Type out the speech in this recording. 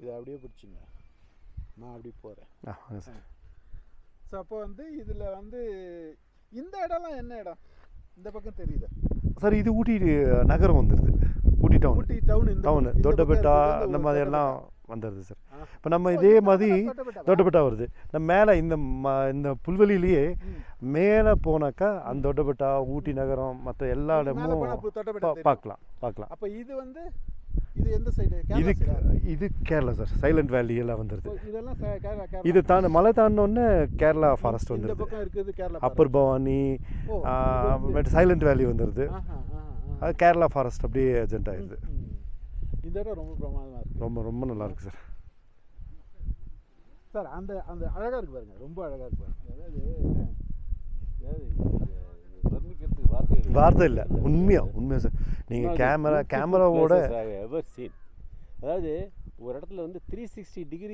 இதை அப்படியே பிடிச்சிங்க நான் அப்படி போகிறேன் ஆ வாங்க சார் ஸோ அப்போ வந்து இதில் வந்து இந்த இடம்லாம் என்ன இடம் இந்த பக்கம் தெரியுது சார் இது ஊட்டி நகரம் வந்துடுது ஊட்டி டவுன் ஊட்டி டவுன் இந்த டவுனு பக்கம். இந்த தொட்டபெட்டா பக்கம் இருக்கிறது அந்த ஒரு மாதிரி தொட்டபெட்டா. எல்லாம் வந்துடுது சார் ஆ. இப்போ நம்ம ஓ, இதே இந்த மாதிரி பக்கம் தொட்டபெட்டாவா? தொட்டபெட்டா வருது நம்ம மேலே இந்த ம இந்த புல்வெளியிலேயே ம். மேலே போனாக்கா அந்த தொட்டபெட்டா ஊட்டி நகரம் மற்ற எல்லா மேல இடமும் போனா அப்போ தொட்டபெட்டா பா- தெரியும். பார்க்கலாம் பார்க்கலாம் அப்போ இது வந்து இது எந்த சைடு இது இது கேரளா சார் சைலண்ட் வேலி எல்லாம் வந்துடுது இதெல்லாம் ச- கேரளா கேரளா இது தாண்டி மலை தாண்டினோடனே கேரளா ஃபாரஸ்ட் இந்த வந்துடுது பக்கம் இருக்குது கேரளா அப்பர் பவானி ஓ, இது வந்து- சைலண்ட் வேலி வந்துடுது ஆஹா, ஆஹா, ஆஹா. அது கேரளா ஃபாரஸ்ட் அப்படியே ஏஜென்ட் ஆயிடுது ம், ம். இந்த இடம் ரொம்ப பிரமாதமா இருக்கு ரொம்ப ரொம்ப நல்லா இருக்கு சார் சார் அந்த அந்த அழகா இருக்கு பாருங்க ரொம்ப அழகா இருக்கு பாருங்க அதாவது அதாவது இது வர்ணிக்கிறதுக்கு வார்த்தை இல்லை. வார்த்தை இல்லை உண்மையா உண்மையா சார் நீங்கள் அதாவது கேமரா beautiful கேமராவோட places I have ever seen. அதாவது ஒரு இடத்துல வந்து த்ரீ சிக்ஸ்டி டிகிரி